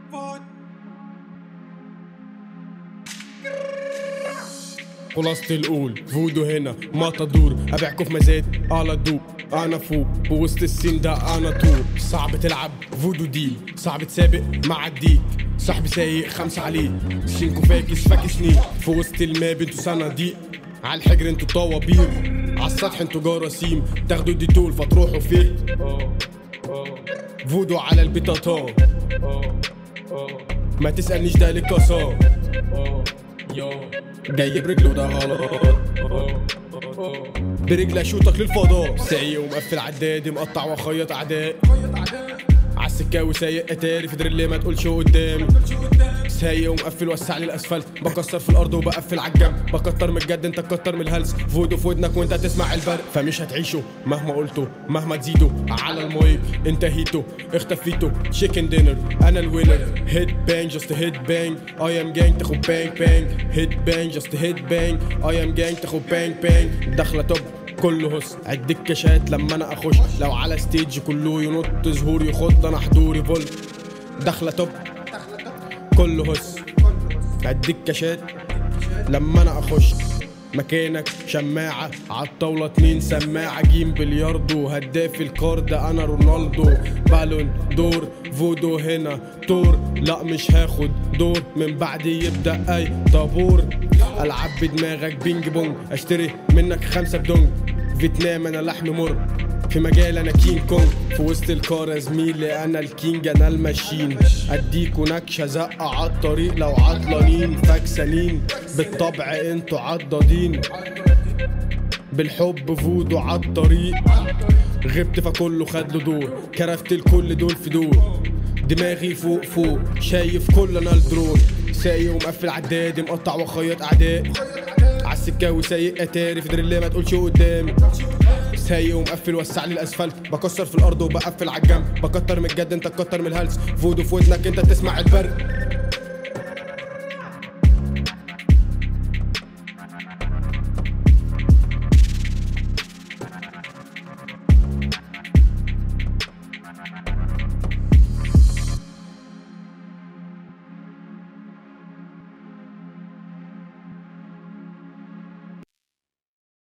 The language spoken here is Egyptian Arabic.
خلاصة القول فودو هنا ما تدور ابيعكوا في مزاد على الدوب انا فوق بوسط السين ده انا طول صعب تلعب فودو ديل صعب تسابق مع الديك صاحبي سايق خمسة عليه سينكو فاكس فاكسني في وسط الماب انتوا صناديق على الحجر انتوا طوابير على السطح انتوا جراثيم تاخدوا دي طول فتروحوا فين فودو على البطاطا ما تسألنيش ده للكسار جاي برجله ده غلط برجلي اشوطك للفضاء سايق ومقفل عدادي مقطع واخيط اعداء عالسكاوي سايق اتاري في دريلي ما تقولش قدامي سايق ومقفل وسع لي الاسفلت بكسر في الارض وبقفل على الجنب بكتر من الجد انت تكتر من الهلس فودو في ودنك وانت تسمع البرق فمش هتعيشوا مهما قلتوا مهما تزيدوا على المايك انتهيتوا اختفيتوا تشيكن دينر انا الوينر هيد بانج جاست هيد بانج اي ام جانج تاخد بانج بانج هيد بانج جاست هيد بانج اي ام جانج تاخد بانج بانج داخله توب كله هس عد الكاشات لما انا اخش لو على ستيج كله ينط ظهور يخض انا حضوري فولت داخله توب كله هس عد الكاشات لما انا اخش مكانك شماعة عالطاولة اتنين سماعة جيم بلياردو هداف الكارد انا رونالدو بالون دور فودو هنا تور لا مش هاخد دور من بعد يبدأ اي طابور العب بدماغك بينج بونج اشتري منك خمسة بدونج فيتنام انا لحم مر في مجال انا كينج كونج في وسط الكار زميلي انا الكينج انا الماشين اديكوا نكشه زقه عالطريق لو عطلانين فاكسانين بالطبع انتوا عضادين بالحب فودو عالطريق غبت فكله خد له دور كرفت الكل دول في دور دماغي فوق فوق شايف كل انا الدرون سايق ومقفل عدادي مقطع وخيط اعداء عالسكاوي سايق اتاري في دريليه ما تقولش قدامي سايق ومقفل وسع لي الاسفلت بكسر في الارض وبقفل على الجنب بكتر من الجد انت تكتر من الهلس فودو في ودنك انت تسمع البرق